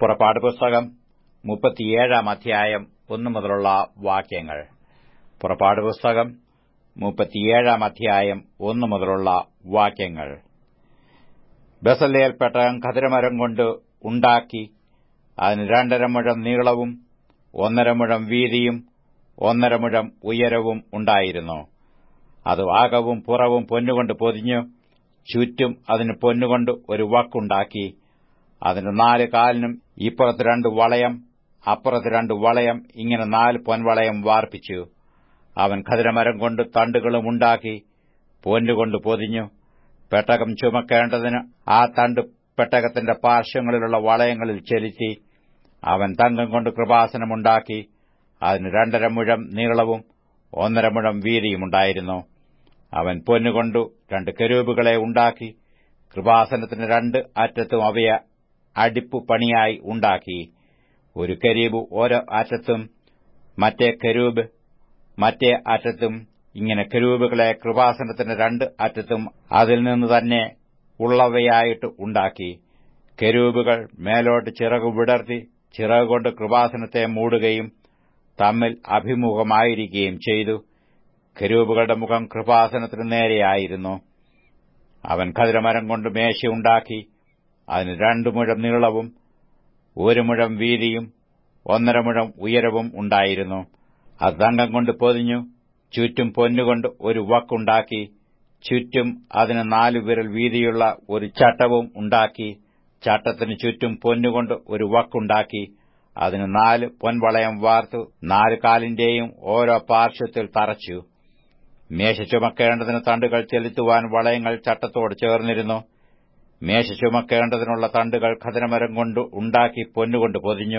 പുറപ്പാട് പുസ്തകം മുപ്പത്തിയേഴാം അധ്യായം ഒന്നു മുതലുള്ള വാക്യങ്ങൾ പുറപ്പാട് പുസ്തകം മുപ്പത്തിയേഴാം അധ്യായം ഒന്നു മുതലുള്ള വാക്യങ്ങൾ ബസലേൽ പെട്ടകം ഖതിരമരം കൊണ്ട് ഉണ്ടാക്കി അതിന് രണ്ടര മുഴം നീളവും ഒന്നര മുഴം വീതിയും ഒന്നര മുഴം ഉയരവും ഉണ്ടായിരുന്നു അത് ആകവും പുറവും പൊന്നുകൊണ്ട് പൊതിഞ്ഞു ചുറ്റും അതിന് പൊന്നുകൊണ്ട് ഒരു വക്കുണ്ടാക്കി അതിന് നാല് കാലിനും ഇപ്പുറത്ത് രണ്ട് വളയം അപ്പുറത്ത് രണ്ട് വളയം ഇങ്ങനെ നാല് പൊൻവളയം വാർപ്പിച്ചു അവൻ ഖതിരമരം കൊണ്ട് തണ്ടുകളും ഉണ്ടാക്കി പൊന്നുകൊണ്ട് പൊതിഞ്ഞു പെട്ടകം ചുമക്കേണ്ടതിന് ആ തണ്ട് പെട്ടകത്തിന്റെ പാർശ്വങ്ങളിലുള്ള വളയങ്ങളിൽ ചെലുത്തി അവൻ തങ്കം കൊണ്ട് കൃപാസനമുണ്ടാക്കി അതിന് രണ്ടര മുഴം നീളവും ഒന്നര മുഴം വീതിയുമുണ്ടായിരുന്നു അവൻ പൊന്നുകൊണ്ടു രണ്ട് കരൂപുകളെ ഉണ്ടാക്കി കൃപാസനത്തിന് രണ്ട് അറ്റത്തും അവയെ അടിപ്പു പണിയായി ഉണ്ടാക്കി ഒരു കരീബ് ഓരോ അറ്റത്തും മറ്റേ കരൂബ് മറ്റേ അറ്റത്തും ഇങ്ങനെ കരൂബുകളെ കൃപാസനത്തിന്റെ രണ്ട് അറ്റത്തും അതിൽ നിന്ന് തന്നെ ഉള്ളവയായിട്ട് ഉണ്ടാക്കി കരൂബുകൾ മേലോട്ട് ചിറകു വിടർത്തി ചിറകുകൊണ്ട് കൃപാസനത്തെ മൂടുകയും തമ്മിൽ അഭിമുഖമായിരിക്കുകയും ചെയ്തു കരൂപുകളുടെ മുഖം കൃപാസനത്തിന് നേരെയായിരുന്നു അവൻ ഖതിരമരം കൊണ്ട് മേശയുണ്ടാക്കി അതിന് രണ്ടു മുഴം നീളവും ഒരു മുഴം വീതിയും ഒന്നര മുഴം ഉയരവും ഉണ്ടായിരുന്നു അത് തങ്കം കൊണ്ട് പൊതിഞ്ഞു ചുറ്റും പൊന്നുകൊണ്ട് ഒരു വക്കുണ്ടാക്കി ചുറ്റും അതിന് നാലു വിരൽ വീതിയുള്ള ഒരു ചട്ടവും ഉണ്ടാക്കി ചട്ടത്തിന് ചുറ്റും പൊന്നുകൊണ്ട് ഒരു വക്കുണ്ടാക്കി അതിന് നാല് പൊൻവളയം വാർത്തു നാല് കാലിന്റെയും ഓരോ പാർശ്വത്തിൽ തറച്ചു മേശ ചുമക്കേണ്ടതിന് തണ്ടുകൾ ചെലുത്തുവാൻ വളയങ്ങൾ ചട്ടത്തോട് ചേർന്നിരുന്നു മേശ ചുമക്കേണ്ടതിനുള്ള തണ്ടുകൾ ഖതനമരം കൊണ്ട് ഉണ്ടാക്കി പൊന്നുകൊണ്ട് പൊതിഞ്ഞു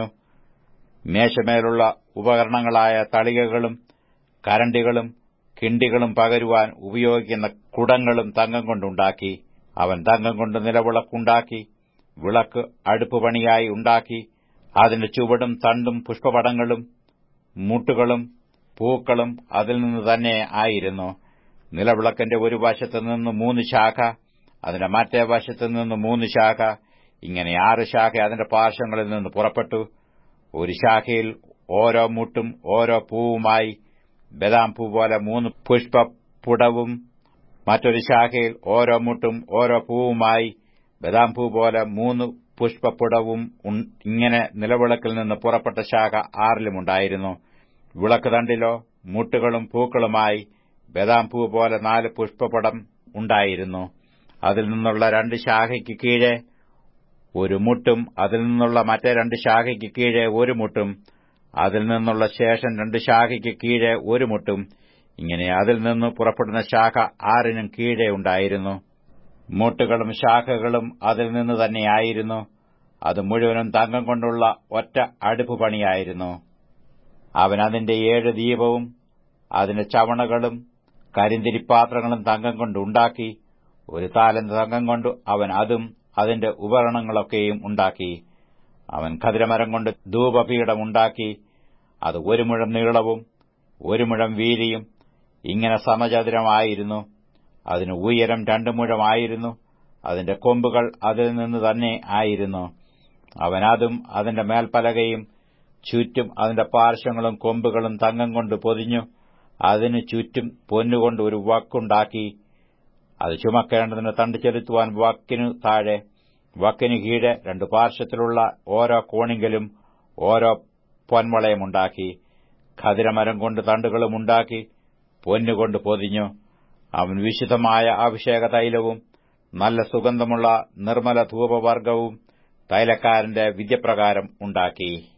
മേശമേലുള്ള ഉപകരണങ്ങളായ തളികകളും കരണ്ടികളും കിണ്ടികളും പകരുവാൻ ഉപയോഗിക്കുന്ന കുടങ്ങളും തങ്കം കൊണ്ടുണ്ടാക്കി അവൻ തങ്കം കൊണ്ട് നിലവിളക്കുണ്ടാക്കി വിളക്ക് അടുപ്പുപണിയായി ഉണ്ടാക്കി അതിന്റെ ചുവടും തണ്ടും പുഷ്പപടങ്ങളും മുട്ടുകളും പൂക്കളും അതിൽ നിന്ന് തന്നെ ആയിരുന്നു നിലവിളക്കിന്റെ ഒരു വശത്തു നിന്ന് മൂന്ന് ശാഖ അതിന്റെ മറ്റേ വശത്തു നിന്ന് മൂന്ന് ശാഖ ഇങ്ങനെ ആറ് ശാഖ അതിന്റെ പാർശ്വങ്ങളിൽ നിന്ന് പുറപ്പെട്ടു ഒരു ശാഖയിൽ ഓരോ മുട്ടും ഓരോ പൂവുമായി ബദാം പൂ പോലെ മൂന്ന് പുഷ്പപുടവും മറ്റൊരു ശാഖയിൽ ഓരോ മുട്ടും ഓരോ പൂവുമായി ബദാം പൂ പോലെ മൂന്ന് പുഷ്പപുടവും ഇങ്ങനെ നിലവിളക്കിൽ നിന്ന് പുറപ്പെട്ട ശാഖ ആറിലുമുണ്ടായിരുന്നു വിളക്ക് തണ്ടിലോ മുട്ടുകളും പൂക്കളുമായി ബദാം പൂ പോലെ നാല് പുഷ്പപടം ഉണ്ടായിരുന്നു അതിൽ നിന്നുള്ള രണ്ട് ശാഖയ്ക്ക് കീഴെ ഒരു മുട്ടും അതിൽ നിന്നുള്ള മറ്റേ രണ്ട് ശാഖയ്ക്ക് കീഴെ ഒരു മുട്ടും അതിൽ നിന്നുള്ള ശേഷം രണ്ട് ശാഖയ്ക്ക് കീഴെ ഒരു മുട്ടും ഇങ്ങനെ അതിൽ നിന്ന് പുറപ്പെടുന്ന ശാഖ ആറിനും കീഴെ ഉണ്ടായിരുന്നു മുട്ടുകളും ശാഖകളും അതിൽ നിന്ന് തന്നെയായിരുന്നു അത് മുഴുവനും തങ്കം കൊണ്ടുള്ള ഒറ്റ അടുപ്പ് പണിയായിരുന്നു അവൻ അതിന്റെ ഏഴ് ദീപവും അതിന്റെ ചവണകളും കരിന്തിരിപ്പാത്രങ്ങളും തങ്കം കൊണ്ട് ഉണ്ടാക്കി ഒരു താലന്ത് തങ്കം കൊണ്ട് അവൻ അതും അതിന്റെ ഉപകരണങ്ങളൊക്കെയും ഉണ്ടാക്കി അവൻ ഖതിരമരം കൊണ്ട് ധൂപപീഠം ഉണ്ടാക്കി അത് ഒരു മുഴം നീളവും ഒരു മുഴം വീതിയും ഇങ്ങനെ സമചതുരമായിരുന്നു അതിന് ഉയരം രണ്ടു മുഴമായിരുന്നു അതിന്റെ കൊമ്പുകൾ അതിൽ നിന്ന് തന്നെ ആയിരുന്നു അവൻ അതും അതിന്റെ മേൽപ്പലകയും ചുറ്റും അതിന്റെ പാർശ്വങ്ങളും കൊമ്പുകളും തങ്കം കൊണ്ട് പൊതിഞ്ഞു അതിനു ചുറ്റും പൊന്നുകൊണ്ട് ഒരു വക്കുണ്ടാക്കി അത് ചുമക്കേണ്ടതിന് തണ്ട് ചെലുത്തുവാൻ വക്കിനു താഴെ വക്കിന് കീഴെ രണ്ടു പാർശ്വത്തിലുള്ള ഓരോ കോണിങ്കലും ഓരോ പൊൻവളയമുണ്ടാക്കി ഖതിരമരം കൊണ്ട് തണ്ടുകളും ഉണ്ടാക്കി പൊന്നുകൊണ്ട് പൊതിഞ്ഞു അവൻ വിശുദ്ധമായ അഭിഷേക തൈലവും നല്ല സുഗന്ധമുള്ള നിർമ്മല ധൂപവർഗവും തൈലക്കാരന്റെ വിദ്യപ്രകാരം ഉണ്ടാക്കി